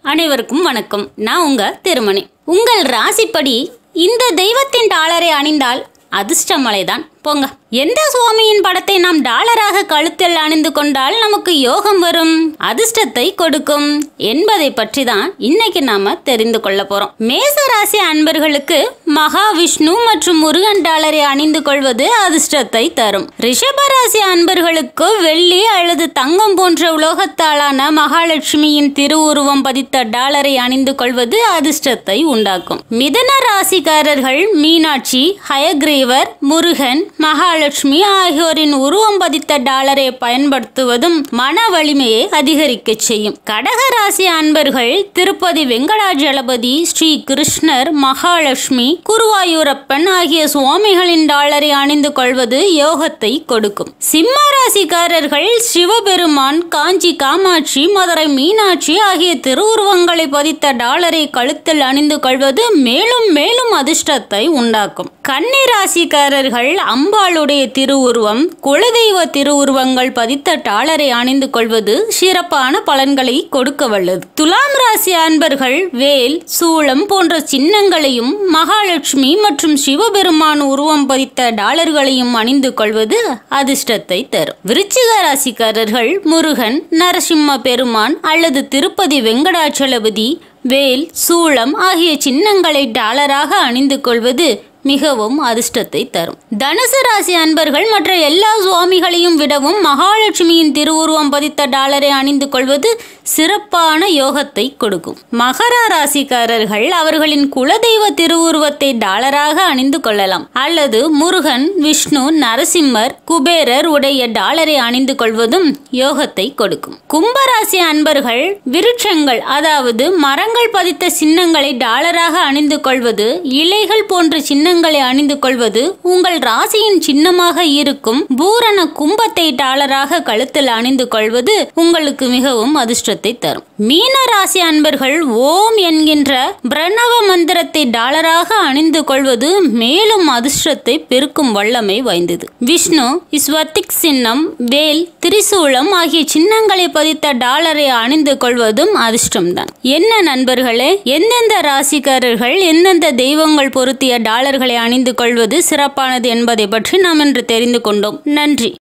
அனைவருக்கும் வணக்கம் நான் உங்க திருமணி உங்கள் ராசிப்படி இந்த தெய்வத்தின் டாலரை அணிந்தால் அதிர்ஷ்டமலைதான் போங்க எந்த சுவாமியின் படத்தை நாம் டாலராக கழுத்தில் அணிந்து கொண்டால் நமக்கு யோகம் வரும் அதிர்ஷ்டத்தை கொடுக்கும் என்பதை பற்றி தான் இன்னைக்கு நாம தெரிந்து கொள்ள போறோம் மேச ராசி அன்பர்களுக்கு மகாவிஷ்ணு மற்றும் முருகன் டாலரை அணிந்து கொள்வது அதிர்ஷ்டத்தை தரும் ரிஷப ராசி அன்பர்களுக்கு வெள்ளி அல்லது தங்கம் போன்ற உலோகத்தாலான மகாலட்சுமியின் திருவுருவம் பதித்த டாலரை அணிந்து கொள்வது அதிர்ஷ்டத்தை உண்டாக்கும் மிதன ராசிக்காரர்கள் மீனாட்சி ஹயக்ரீவர் முருகன் மகாலட்சுமி ஆகியோரின் உருவம் பதித்த டாலரை பயன்படுத்துவதும் மன வலிமையை அதிகரிக்க செய்யும் கடக ராசி அன்பர்கள் திருப்பதி வெங்கடாஜலபதி ஸ்ரீ கிருஷ்ணர் மகாலட்சுமி குருவாயூரப்பன் ஆகிய சுவாமிகளின் டாலரை அணிந்து கொள்வது யோகத்தை கொடுக்கும் சிம்ம ராசிக்காரர்கள் சிவபெருமான் காஞ்சி காமாட்சி மதுரை மீனாட்சி ஆகிய திருவுருவங்களை பதித்த டாலரை கழுத்தில் அணிந்து கொள்வது மேலும் மேலும் அதிர்ஷ்டத்தை உண்டாக்கும் கன்னி ராசிக்காரர்கள் அம்பாளுடைய திருவுருவம் குலதெய்வ திருவுருவங்கள் பதித்த டாலரை அணிந்து கொள்வது சிறப்பான பலன்களை கொடுக்க வல்லது துலாம் ராசி அன்பர்கள் வேல் சூளம் போன்ற சின்னங்களையும் மகாலட்சுமி மற்றும் சிவபெருமான் உருவம் பதித்த டாலர்களையும் அணிந்து கொள்வது அதிர்ஷ்டத்தை தரும் விருச்சிக ராசிக்காரர்கள் முருகன் நரசிம்ம பெருமான் அல்லது திருப்பதி வெங்கடாச்சலபதி வேல் சூளம் ஆகிய சின்னங்களை டாலராக அணிந்து கொள்வது மிகவும் அதிர்ஷ்டத்தை தரும் தனுசு ராசி அன்பர்கள் மற்ற எல்லா சுவாமிகளையும் விடவும் மகாலட்சுமியின் திருவுருவம் பதித்த டாலரை அணிந்து கொள்வது சிறப்பான யோகத்தை கொடுக்கும் மகர ராசிக்காரர்கள் அவர்களின் குலதெய்வ திருவுருவத்தை டாலராக அணிந்து கொள்ளலாம் அல்லது முருகன் விஷ்ணு நரசிம்மர் குபேரர் உடைய டாலரை அணிந்து கொள்வதும் யோகத்தை கொடுக்கும் கும்பராசி அன்பர்கள் விருட்சங்கள் அதாவது மரங்கள் பதித்த சின்னங்களை டாலராக அணிந்து கொள்வது இலைகள் போன்ற சின்னங்களை அணிந்து கொள்வது உங்கள் ராசியின் சின்னமாக இருக்கும் பூரண கும்பத்தை டாலராக கழுத்தில் அணிந்து கொள்வது உங்களுக்கு மிகவும் அதிர்ஷ்டத்தை தரும் மீன ராசி அன்பர்கள் ஓம் என்கின்ற பிரணவ மந்திரத்தை டாலராக அணிந்து கொள்வது மேலும் அதிர்ஷ்டத்தை பெருக்கும் வல்லமை வாய்ந்தது விஷ்ணு ஸ்வத்திக் சின்னம் வேல் திரிசூலம் ஆகிய சின்னங்களை பதித்த டாலரை அணிந்து கொள்வதும் அதிர்ஷ்டம்தான் என்ன நண்பர்களே எந்தெந்த ராசிக்காரர்கள் எந்தெந்த தெய்வங்கள் பொருத்திய டாலர்களை அணிந்து கொள்வது சிறப்பானது என்பதை பற்றி நாம் இன்று தெரிந்து கொண்டோம் நன்றி